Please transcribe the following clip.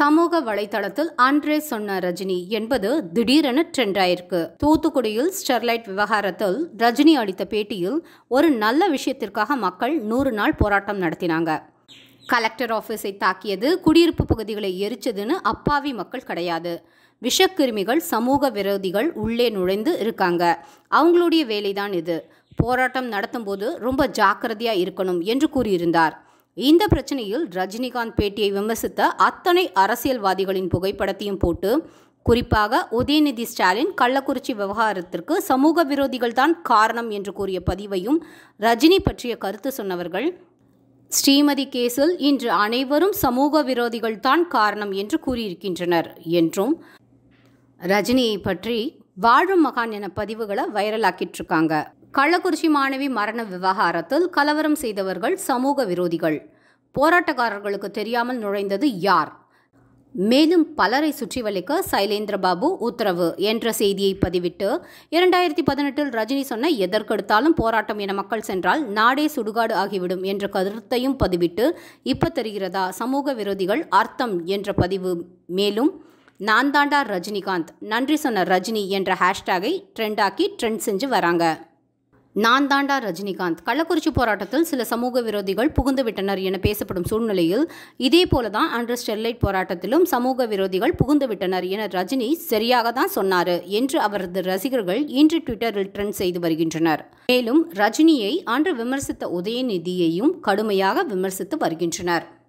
சமூக வலைதளத்தில் அன்றே சொன்ன ரஜினி என்பது திடீரென ட்ரெண்ட் ஆயிருக்கு தூத்துக்குடியில் ஸ்டெர்லைட் விவகாரத்தில் ரஜினி அளித்த பேட்டியில் ஒரு நல்ல விஷயத்திற்காக மக்கள் நூறு நாள் போராட்டம் நடத்தினாங்க கலெக்டர் ஆஃபீஸை தாக்கியது குடியிருப்பு பகுதிகளை எரிச்சதுன்னு அப்பாவி மக்கள் கிடையாது விஷக்கிருமிகள் சமூக விரோதிகள் உள்ளே நுழைந்து இருக்காங்க அவங்களுடைய வேலைதான் இது போராட்டம் நடத்தும்போது ரொம்ப ஜாக்கிரதையா இருக்கணும் என்று கூறியிருந்தார் இந்த பிரச்சனையில் ரஜினிகாந்த் பேட்டியை விமர்சித்த அத்தனை அரசியல்வாதிகளின் புகைப்படத்தையும் போட்டு குறிப்பாக உதயநிதி ஸ்டாலின் கள்ளக்குறிச்சி விவகாரத்திற்கு சமூக விரோதிகள் தான் காரணம் என்று கூறிய பதிவையும் ரஜினி பற்றிய கருத்து சொன்னவர்கள் ஸ்ரீமதி கேஸில் இன்று அனைவரும் சமூக விரோதிகள் தான் காரணம் என்று கூறியிருக்கின்றனர் என்றும் ரஜினியை பற்றி வாழும் மகான் என பதிவுகளை வைரலாக்கிட்டு இருக்காங்க கள்ளக்குறிச்சி மாணவி மரண விவகாரத்தில் கலவரம் செய்தவர்கள் சமூக விரோதிகள் போராட்டக்காரர்களுக்கு தெரியாமல் நுழைந்தது யார் மேலும் பலரை சுற்றி வளைக்க சைலேந்திரபாபு உத்தரவு என்ற செய்தியை பதிவிட்டு இரண்டாயிரத்தி பதினெட்டில் ரஜினி சொன்ன எதற்கெடுத்தாலும் போராட்டம் என மக்கள் சென்றால் நாடே சுடுகாடு ஆகிவிடும் என்ற கருத்தையும் பதிவிட்டு இப்ப தெரிகிறதா சமூக விரோதிகள் அர்த்தம் என்ற பதிவு மேலும் நான் தாண்டா ரஜினிகாந்த் நன்றி சொன்ன ரஜினி என்ற ஹேஷ்டேகை ட்ரெண்டாக்கி ட்ரெண்ட் செஞ்சு வராங்க நான் தாண்டா ரஜினிகாந்த் கள்ளக்குறிச்சி போராட்டத்தில் சில சமூக விரோதிகள் புகுந்து விட்டனர் என பேசப்படும் சூழ்நிலையில் இதே போல தான் அன்று ஸ்டெர்லைட் போராட்டத்திலும் சமூக விரோதிகள் புகுந்து விட்டனர் என ரஜினி சரியாக தான் சொன்னார் என்று அவரது ரசிகர்கள் இன்று ட்விட்டரில் ட்ரெண்ட் செய்து வருகின்றனர் மேலும் ரஜினியை அன்று விமர்சித்த உதயநிதியையும் கடுமையாக விமர்சித்து வருகின்றனர்